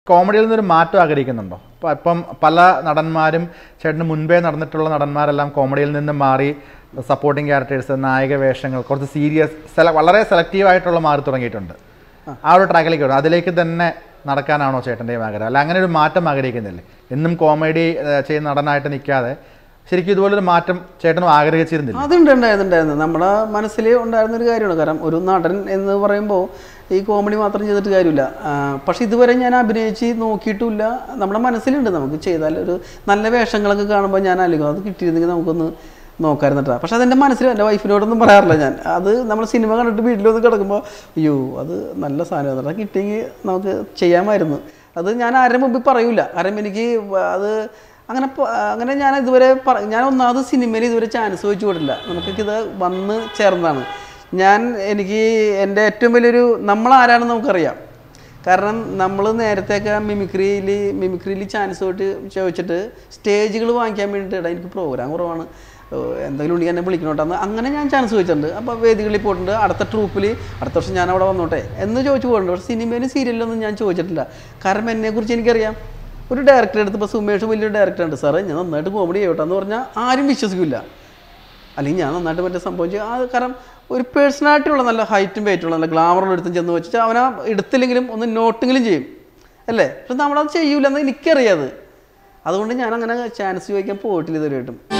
കോമഡിയിൽ നിന്നൊരു മാറ്റം ആഗ്രഹിക്കുന്നുണ്ടോ അപ്പോൾ ഇപ്പം പല നടന്മാരും ചേട്ടന് മുൻപേ നടന്നിട്ടുള്ള നടന്മാരെല്ലാം കോമഡിയിൽ നിന്ന് മാറി സപ്പോർട്ടിങ് ക്യാരക്ടേഴ്സ് നായക വേഷങ്ങൾ കുറച്ച് സീരിയസ് സെല വളരെ സെലക്റ്റീവ് ആയിട്ടുള്ള മാറി തുടങ്ങിയിട്ടുണ്ട് ആ ഒരു ട്രാക്കിലേക്ക് വരും അതിലേക്ക് തന്നെ നടക്കാനാണോ ചേട്ടൻ്റെയും ആഗ്രഹം അല്ല അങ്ങനെ ഒരു മാറ്റം ആഗ്രഹിക്കുന്നില്ലേ എന്നും കോമഡി ചെയ്യുന്ന നടനായിട്ട് നിൽക്കാതെ ശരിക്കും ഇതുപോലൊരു മാറ്റം ചേട്ടനും ആഗ്രഹിച്ചിരുന്നില്ല അതുണ്ട് ഉണ്ടായിരുന്നുണ്ടായിരുന്നു നമ്മുടെ മനസ്സിൽ ഉണ്ടായിരുന്ന ഒരു കാര്യമാണ് കാരണം ഒരു നടൻ എന്ന് പറയുമ്പോൾ ഈ കോമഡി മാത്രം ചെയ്തിട്ട് കാര്യമില്ല ആ, പക്ഷെ ഇതുവരെ ഞാൻ അഭിനയിച്ച് നോക്കിയിട്ടുമില്ല നമ്മുടെ മനസ്സിലുണ്ട് നമുക്ക് ചെയ്താൽ ഒരു നല്ല വേഷങ്ങളൊക്കെ കാണുമ്പോൾ ഞാൻ ആലോചിക്കും അത് കിട്ടിയിരുന്നെങ്കിൽ നമുക്കൊന്ന് നോക്കായിരുന്നിട്ടാ പക്ഷെ അതെൻ്റെ മനസ്സിൽ എൻ്റെ വൈഫിനോടൊന്നും പറയാറില്ല ഞാൻ അത് നമ്മൾ സിനിമ കണ്ടിട്ട് വീട്ടിലൊന്ന് കിടക്കുമ്പോൾ അയ്യോ അത് നല്ല സാധനം എന്നിട്ട് കിട്ടിയെങ്കിൽ നമുക്ക് ചെയ്യാമായിരുന്നു അത് ഞാൻ ആരുടെ മുമ്പിൽ പറയൂല കാരണം എനിക്ക് അത് അങ്ങനെ പ- അങ്ങനെ ഞാൻ ഇതുവരെ പറ- ഞാൻ ഒന്നാമത് സിനിമയിൽ ഇതുവരെ ചാൻസ് വെച്ച് കൊടുത്തില്ല നമുക്കിത് വന്ന് ചേർന്നതാണ് ഞാൻ എനിക്ക് എൻ്റെ ഏറ്റവും വലിയൊരു നമ്മൾ ആരാണെന്ന് നമുക്കറിയാം കാരണം നമ്മൾ നേരത്തെയൊക്കെ മിമിക്രിയിൽ മിമിക്രിയിൽ ചാൻസ് പോയിട്ട് ചോദിച്ചിട്ട് സ്റ്റേജുകൾ വാങ്ങിക്കാൻ വേണ്ടിയിട്ട് "എടാ, എനിക്ക് പ്രോഗ്രാം കുറവാണ് ഏഹ് എന്തെങ്കിലും ഉണ്ടെങ്കിൽ എന്നെ വിളിക്കണോട്ടെന്ന് അങ്ങനെ ഞാൻ ചാൻസ് ചോദിച്ചിട്ടുണ്ട് അപ്പോൾ വേദികളിൽ പോയിട്ടുണ്ട് അടുത്ത ട്രൂപ്പിൽ അടുത്ത വർഷം ഞാൻ അവിടെ വന്നോട്ടെ എന്ന് ചോദിച്ചു പോയിട്ടുണ്ട് പക്ഷേ സിനിമയിലും സീരിയലിലൊന്നും ഞാൻ ചോദിച്ചിട്ടില്ല കാരണം എന്നെക്കുറിച്ച് എനിക്കറിയാം ഒരു ഡയറക്ടർ എടുത്ത് ഇപ്പോൾ സുമേഷ് വലിയൊരു ഡയറക്ടർ ഉണ്ട് സാറേ ഞാൻ നന്നായിട്ട് കോമഡി ചെയ്യട്ടെ എന്ന് പറഞ്ഞാൽ ആരും വിശ്വസിക്കില്ല അല്ലെങ്കിൽ ഞാൻ നന്നായിട്ട് മറ്റേ സംഭവം ചെയ്യും അത് കാരണം ഒരു പേഴ്സണാലിറ്റി ഉള്ള നല്ല ഹൈറ്റും വെയിറ്റും ഉള്ള നല്ല ഗ്ലാമറുള്ള എടുത്തും ചെന്ന് വെച്ചിട്ട് അവനാ എടുത്തില്ലെങ്കിലും ഒന്ന് നോട്ടെങ്കിലും ചെയ്യും അല്ലേ പക്ഷെ നമ്മളത് ചെയ്യൂല എന്ന് എനിക്കറിയാം അത് അതുകൊണ്ട് ഞാൻ അങ്ങനെ ചാൻസ് ചോദിക്കാൻ പോയിട്ടില്ല ഇതുവരെയായിട്ടും